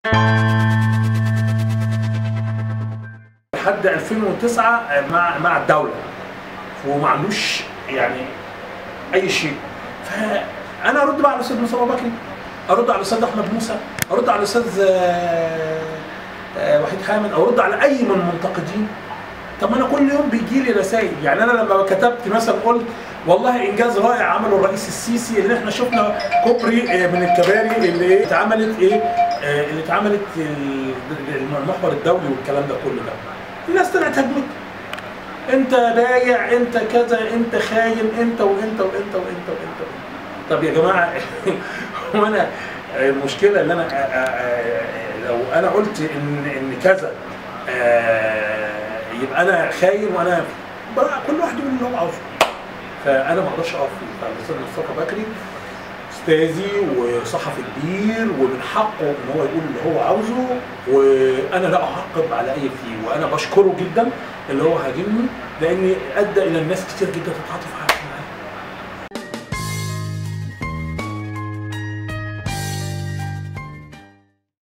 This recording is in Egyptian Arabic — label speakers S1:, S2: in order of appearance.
S1: لحد 2009 مع مع الدوله وما عندوش يعني اي شيء فانا ارد بقى على الاستاذ مصطفى بكري ارد على الاستاذ احمد موسى ارد على الاستاذ آه، آه، وحيد حامد او ارد على اي من المنتقدين طب ما انا كل يوم بيجي لي رسائل يعني انا لما كتبت مثلا قلت والله انجاز رائع عمله الرئيس السيسي اللي احنا شفنا كوبري آه، من الكباري اللي إيه اتعملت ايه آه، اللي اتعملت ال- المحور الدولي والكلام ده كله ده الناس طلعت هجمت انت بايع انت كذا انت خاين انت وانت وانت وانت وانت, وانت. طب يا جماعه هو انا المشكله اللي انا آه، آه، لو انا قلت ان ان كذا آه، يبقى انا خاين وانا بقى كل واحد يقول اللي هو عاوزه فانا ما اقدرش اقف فيه فالاستاذ مصطفى بكري استاذي وصحفي كبير ومن حقه ان هو يقول اللي هو عاوزه وانا لا اعقب على اي فيه وانا بشكره جدا اللي هو هاجمني لان ادى الى الناس كتير جدا تتعاطف